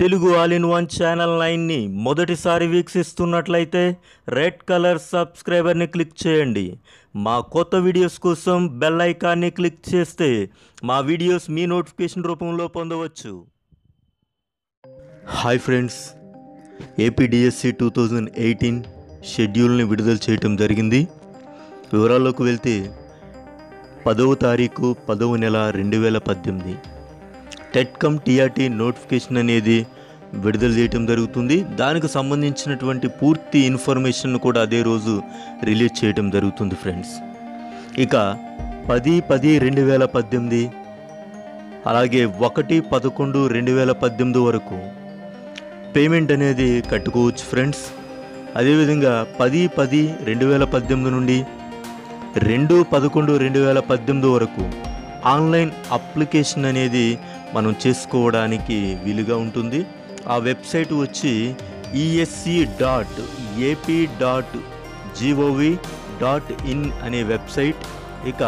Telugu all in one channel నైన్ని మొదటిసారి వీక్షిస్తున్నట్లయితే రెడ్ కలర్ సబ్స్క్రైబర్ని క్లిక్ చేయండి మా కొత్త వీడియోస్ కోసం బెల్ ఐకాన్ని క్లిక్ చేస్తే మా వీడియోస్ మీ నోటిఫికేషన్ రూపంలో పొందవచ్చు hi friends APDSC two thousand eighteen షెడ్యూల్ని విడుదల చేయటం జరిగింది వివరాల్లోకి వెళ్తే పదవ తారీఖు పదవ నెల రెండు వేల పద్దెనిమిది టెట్కమ్ టీఆర్టీ నోటిఫికేషన్ అనేది విడుదల చేయటం జరుగుతుంది దానికి సంబంధించినటువంటి పూర్తి ఇన్ఫర్మేషన్ కూడా అదే రోజు రిలీజ్ చేయటం జరుగుతుంది ఫ్రెండ్స్ ఇక పది పది రెండు వేల పద్దెనిమిది అలాగే ఒకటి పదకొండు రెండు వేల పద్దెనిమిది వరకు పేమెంట్ అనేది కట్టుకోవచ్చు ఫ్రెండ్స్ అదేవిధంగా పది పది రెండు వేల పద్దెనిమిది నుండి రెండు పదకొండు రెండు వేల పద్దెనిమిది వరకు ఆన్లైన్ అప్లికేషన్ అనేది మనం చేసుకోవడానికి వీలుగా ఉంటుంది ఆ వెబ్సైట్ వచ్చి ESC dot AP dot gov dot in అనే వెబ్సైట్ ఇక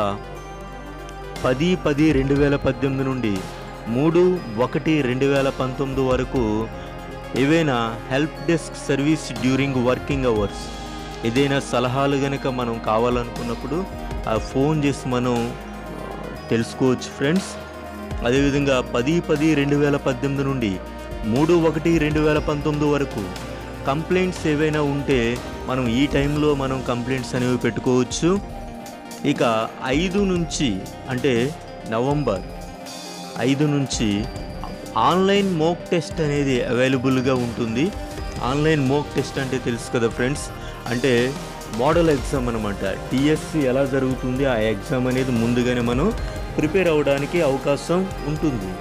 పది పది రెండు వేల పద్దెనిమిది నుండి మూడు ఒకటి రెండు వేల పంతొమ్మిది వరకు ఏవైనా help desk service during working hours ఏదైనా సలహాలు కనుక మనం కావాలనుకున్నప్పుడు ఆ ఫోన్ చేసి మనం ఆ, తెలుసుకోవచ్చు ఫ్రెండ్స్ అదేవిధంగా పది పది రెండు వేల పద్దెనిమిది నుండి మూడు ఒకటి రెండు వేల పంతొమ్మిది వరకు కంప్లైంట్స్ ఏవైనా ఉంటే మనం ఈ టైంలో మనం కంప్లైంట్స్ అనేవి పెట్టుకోవచ్చు ఇక ఐదు నుంచి అంటే నవంబర్ ఐదు నుంచి ఆన్లైన్ మోక్ టెస్ట్ అనేది అవైలబుల్గా ఉంటుంది ఆన్లైన్ మోక్ టెస్ట్ అంటే తెలుసు కదా ఫ్రెండ్స్ అంటే మోడల్ ఎగ్జామ్ అనమాట టీఎస్సి ఎలా జరుగుతుంది ఆ ఎగ్జామ్ అనేది ముందుగానే మనం ప్రిపేర్ అవ్వడానికి అవకాశం ఉంటుంది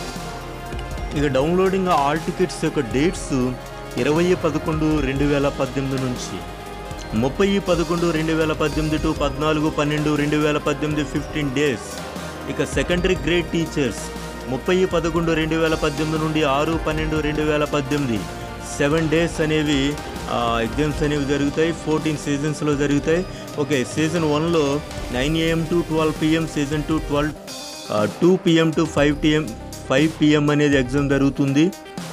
ఇక డౌన్లోడింగ్ ఆల్ టికెట్స్ యొక్క డేట్స్ ఇరవై పదకొండు రెండు వేల పద్దెనిమిది నుంచి ముప్పై పదకొండు రెండు వేల పద్దెనిమిది టు పద్నాలుగు పన్నెండు రెండు వేల పద్దెనిమిది ఫిఫ్టీన్ డేస్ ఇక సెకండరీ గ్రేడ్ టీచర్స్ ముప్పై పదకొండు రెండు వేల పద్దెనిమిది నుండి ఆరు పన్నెండు రెండు వేల పద్దెనిమిది సెవెన్ డేస్ అనేవి ఎగ్జామ్స్ అనేవి జరుగుతాయి ఫోర్టీన్ సీజన్స్లో జరుగుతాయి ఓకే సీజన్ వన్లో nine AM to twelve PM session two twelve two PM to five PM five PM అనేది ఎగ్జామ్ జరుగుతుంది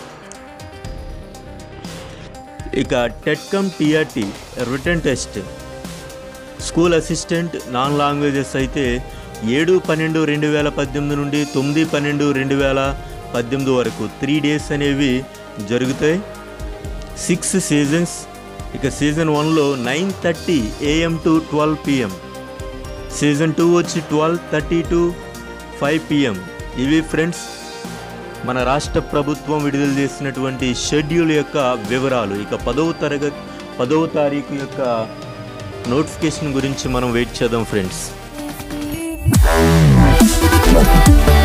ఇక TET cum TRT written test school assistant non languages అయితే ఏడు పన్నెండు రెండు వేల పద్దెనిమిది నుండి తొమ్మిది పన్నెండు రెండు వేల పద్దెనిమిది వరకు త్రీ డేస్ అనేవి జరుగుతాయి సిక్స్ సీజన్స్ ఇక సీజన్ వన్లో nine thirty AM to twelve PM session two వచ్చి twelve thirty to five PM ఇవి ఫ్రెండ్స్ మన రాష్ట్ర ప్రభుత్వం విడుదల చేసినటువంటి షెడ్యూల్ యొక్క వివరాలు ఇక పదవ తరగతి పదవ తారీఖు యొక్క నోటిఫికేషన్ గురించి మనం వెయిట్ చేద్దాం ఫ్రెండ్స్